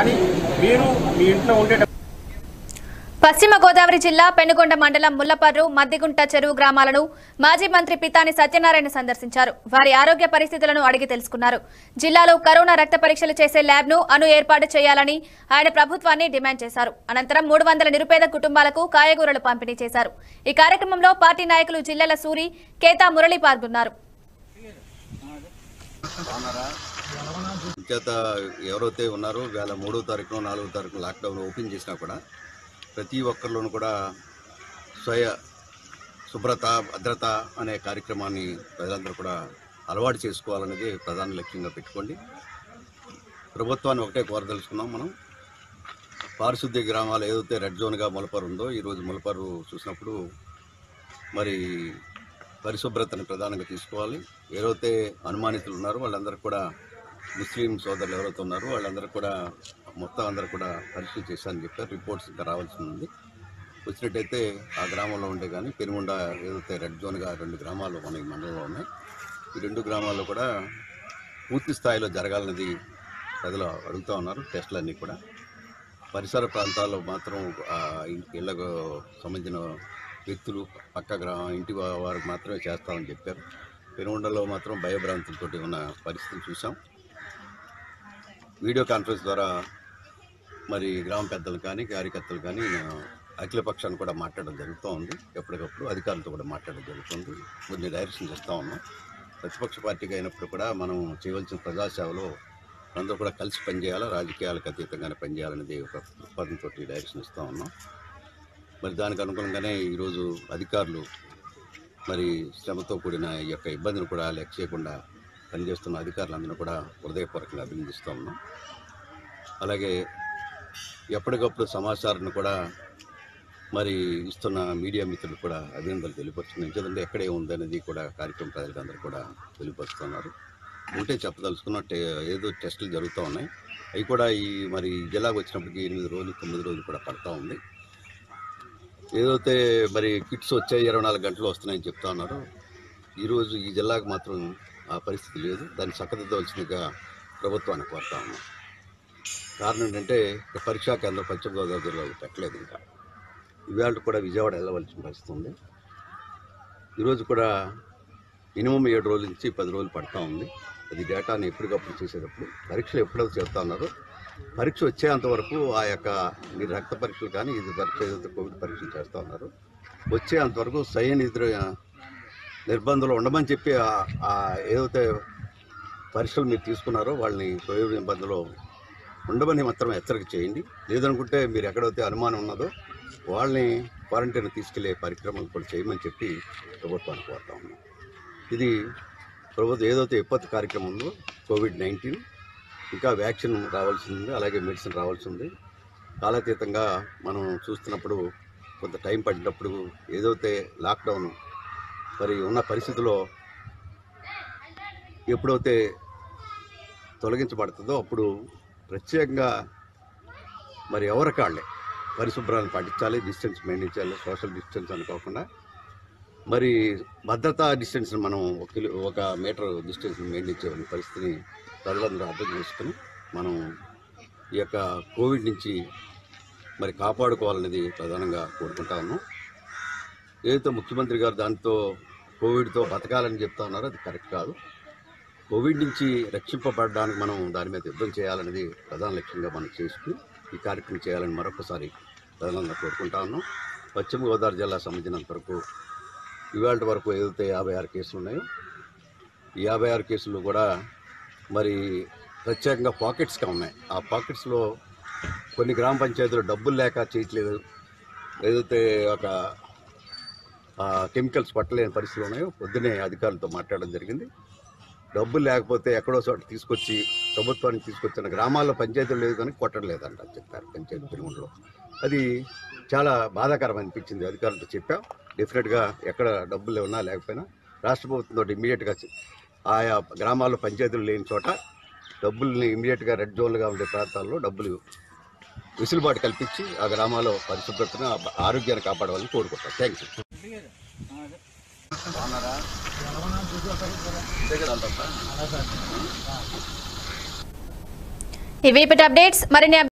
కానీ మీరు మీ ఇంట్లో ఉండే పశ్చిమ గోదావరి జిల్లా పెనుగొండ మండలం ముల్లపర్రు మద్దిగుంట చెరువు గ్రామాలను మాజీ మంత్రి పితాని సత్యనారాయణ సందర్శించారు వారి ఆరోగ్య పరిస్థితులను అడిగి తెలుసుకున్నారు జిల్లాలో కరోనా రక్త పరీక్షలు చేసే ల్యాబ్ ను అను ఏర్పాటు చేయాలని ఆయన ప్రభుత్వాన్ని డిమాండ్ చేశారు అనంతరం మూడు వందల నిరుపేద కుటుంబాలకు కాయగూరలు పంపిణీ చేశారు ఈ కార్యక్రమంలో పార్టీ నాయకులు జిల్లెల సూరి కేతా మురళి పాల్గొన్నారు చేత ఎవరైతే ఉన్నారో వేళ మూడో తారీఖున నాలుగో తారీఖున లాక్డౌన్ ఓపెన్ చేసినా కూడా ప్రతి ఒక్కరిలోనూ కూడా స్వయ శుభ్రత భద్రత అనే కార్యక్రమాన్ని ప్రజలందరూ కూడా అలవాటు చేసుకోవాలనేది ప్రధాన లక్ష్యంగా పెట్టుకోండి ప్రభుత్వాన్ని ఒకటే కోరదలుచుకున్నాం మనం పారిశుద్ధ్య గ్రామాలు ఏదైతే రెడ్ జోన్గా ములపరు ఉందో ఈరోజు ములపరు చూసినప్పుడు మరి పరిశుభ్రతను ప్రధానంగా తీసుకోవాలి ఎవరైతే అనుమానితులు ఉన్నారో వాళ్ళందరూ కూడా ముస్లిం సోదరులు ఎవరైతే ఉన్నారో వాళ్ళందరూ కూడా మొత్తం అందరూ కూడా పరిశీలి చేశారని చెప్పారు రిపోర్ట్స్ ఇంకా రావాల్సి ఉంది వచ్చినట్టయితే ఆ గ్రామంలో ఉండే కానీ పెనుగొండ ఏదైతే రెడ్ జోన్గా రెండు గ్రామాలు మన ఈ మండలంలో ఉన్నాయి ఈ రెండు గ్రామాల్లో కూడా పూర్తి స్థాయిలో జరగాలన్నది ప్రజలు అడుగుతూ ఉన్నారు టెస్టులన్నీ కూడా పరిసర ప్రాంతాల్లో మాత్రం ఆ ఇ- ఇళ్లకు సంబంధించిన వ్యక్తులు పక్క గ్రా ఇంటి వా- వారికి మాత్రమే చేస్తామని చెప్పారు పెనుగొండలో మాత్రం భయభ్రాంతులతోటి ఉన్న పరిస్థితిని చూసాం వీడియో కాన్ఫరెన్స్ ద్వారా మరి గ్రామ పెద్దలు కానీ కార్యకర్తలు కానీ నేను అఖిల పక్షాన్ని కూడా మాట్లాడడం జరుగుతూ ఉంది ఎప్పటికప్పుడు అధికారులతో కూడా మాట్లాడడం జరుగుతుంది కొన్ని డైరెక్షన్స్ ఇస్తూ ఉన్నాం ప్రతిపక్ష పార్టీగా అయినప్పుడు కూడా మనం చేయవలసిన ప్రజాసేవలో అందరూ కూడా కలిసి పనిచేయాలా రాజకీయాలకు అతీతంగానే పనిచేయాలనేది ఒక దృక్పథంతో డైరెక్షన్ ఇస్తూ ఉన్నాం మరి దానికి అనుగుణంగానే ఈరోజు అధికారులు మరి శ్రమతో కూడిన ఈ యొక్క ఇబ్బందిని కూడా లెక్క చేయకుండా పనిచేస్తున్న అధికారులందరూ కూడా హృదయపూర్వకంగా అభినందిస్తూ ఉన్నాం అలాగే ఎప్పటికప్పుడు సమాచారాన్ని కూడా మరి ఇస్తున్న మీడియా మిత్రులు కూడా అభినందనలు తెలియపరుస్తున్నాయి ఎందుకంటే ఎక్కడే ఉందనేది కూడా కార్యక్రమం ప్రజలకు అందరూ కూడా తెలియపరుస్తున్నారు ఉంటే చెప్పదలుచుకున్న టే ఏదో టెస్టులు జరుగుతూ ఉన్నాయి అవి కూడా ఈ మరి ఈ జిల్లాకు వచ్చినప్పటికి ఎనిమిది రోజులు తొమ్మిది రోజులు కూడా పడతా ఉంది ఏదైతే మరి కిట్స్ వచ్చాయి ఇరవై నాలుగు గంటలు వస్తున్నాయని చెప్తా ఉన్నారు ఈరోజు ఈ జిల్లాకు మాత్రం ఆ పరిస్థితి లేదు దాన్ని చక్కదిద్దవలసిందిగా ప్రభుత్వాన్ని కోరుతా ఉన్నాం కారణం ఏంటంటే ఇక్కడ పరీక్షా కేంద్రం పశ్చిమ గోదావరి జిల్లాలో పెట్టలేదు ఇంకా ఇవాళ కూడా విజయవాడ వెళ్ళవలసిన పరిస్థితి ఉంది ఈరోజు కూడా మినిమం ఏడు రోజుల నుంచి పది రోజులు పడతా ఉంది అది డేటాని ఎప్పటికప్పుడు చేసేటప్పుడు పరీక్షలు ఎప్పుడైతే చేస్తా ఉన్నారో పరీక్ష వచ్చేంత వరకు ఆ యొక్క మీరు రక్త పరీక్షలు కానీ ఇది పరీక్ష ఏదైతే కోవిడ్ పరీక్షలు చేస్తూ ఉన్నారు వచ్చేంత వరకు సైన్ ఎదురు నిర్బంధంలో ఉండమని చెప్పి ఆ- ఆ ఏదైతే పరీక్షలు మీరు తీసుకున్నారో వాళ్ళని కోవిడ్ నిబంధనలో ఉండమని మాత్రం హెచ్చరిక చేయండి లేదనుకుంటే మీరు ఎక్కడైతే అనుమానం ఉన్నదో వాళ్ళని క్వారంటైన్ తీసుకెళ్లే కార్యక్రమాలు కూడా చేయమని చెప్పి ప్రభుత్వానికి కోరుతా ఉన్నాం ఇది ప్రభుత్వం ఏదైతే విపత్తు కార్యక్రమం ఉందో కోవిడ్ నైన్టీన్ ఇంకా వ్యాక్సిన్ రావాల్సి ఉంది అలాగే మెడిసిన్ రావాల్సి ఉంది కాలాతీతంగా మనం చూస్తున్నప్పుడు కొంత టైం పడినప్పుడు ఏదైతే లాక్డౌన్ మరి ఉన్న పరిస్థితిలో ఎప్పుడైతే తొలగించబడుతుందో అప్పుడు ప్రత్యేకంగా మరి ఎవరి కాళ్ళే పరిశుభ్రాన్ని పాటించాలి డిస్టెన్స్ మెయింటైన్ చేయాలి సోషల్ డిస్టెన్స్ అనుకోకుండా మరి భద్రతా డిస్టెన్స్ మనం ఒక కిలో ఒక మీటర్ డిస్టెన్స్ మెయింటైన్ చేయని పరిస్థితిని ప్రజలందరూ అర్థం చేసుకుని మనం ఈ యొక్క కోవిడ్ నుంచి మరి కాపాడుకోవాలనేది ప్రధానంగా కోరుకుంటా ఉన్నాం ఏదైతే ముఖ్యమంత్రి గారు దాంతో కోవిడ్తో బతకాలని చెప్తా ఉన్నారో అది కరెక్ట్ కాదు కోవిడ్ నుంచి రక్షింపబడడానికి మనం దాని మీద యుద్ధం చేయాలనేది ప్రధాన లక్ష్యంగా మనం చేసుకుని ఈ కార్యక్రమం చేయాలని మరొకసారి ప్రధానంగా కోరుకుంటా ఉన్నాం పశ్చిమ గోదావరి జిల్లా సంబంధించినంత వరకు ఇవాళ వరకు ఏదైతే యాభై ఆరు కేసులు ఉన్నాయో ఈ యాభై ఆరు కేసులు కూడా మరి ప్రత్యేకంగా పాకెట్స్గా ఉన్నాయి ఆ పాకెట్స్లో కొన్ని గ్రామ పంచాయతీలు డబ్బులు లేక చేయట్లేదు ఏదైతే ఒక ఆ, కెమికల్స్ పట్టలేని పరిస్థితులు ఉన్నాయో పొద్దునే అధికారులతో మాట్లాడడం జరిగింది డబ్బులు లేకపోతే ఎక్కడో చోట తీసుకొచ్చి ప్రభుత్వానికి తీసుకొచ్చిన గ్రామాల్లో పంచాయతీలు లేదు కానీ కొట్టడం లేదంట చెప్పారు పంచాయతీ పెనుగొండలో అది చాలా బాధాకరం అనిపించింది అధికారులతో చెప్పాం డెఫినెట్గా ఎక్కడ డబ్బులు ఉన్నా లేకపోయినా రాష్ట్ర ప్రభుత్వంతో ఇమీడియట్గా ఆయా గ్రామాల్లో పంచాయతీలు లేని చోట డబ్బుల్ని ఇమీడియట్గా రెడ్ జోన్లుగా ఉండే ప్రాంతాల్లో డబ్బులు వెసులుబాటు కల్పించి ఆ గ్రామాల్లో పరిశుభ్రతను ఆ- ఆరోగ్యాన్ని కాపాడాలని కోరుకుంటాం థ్యాంక్ యూ ఇవి ఇప్పటి అప్డేట్స్ మరిన్ని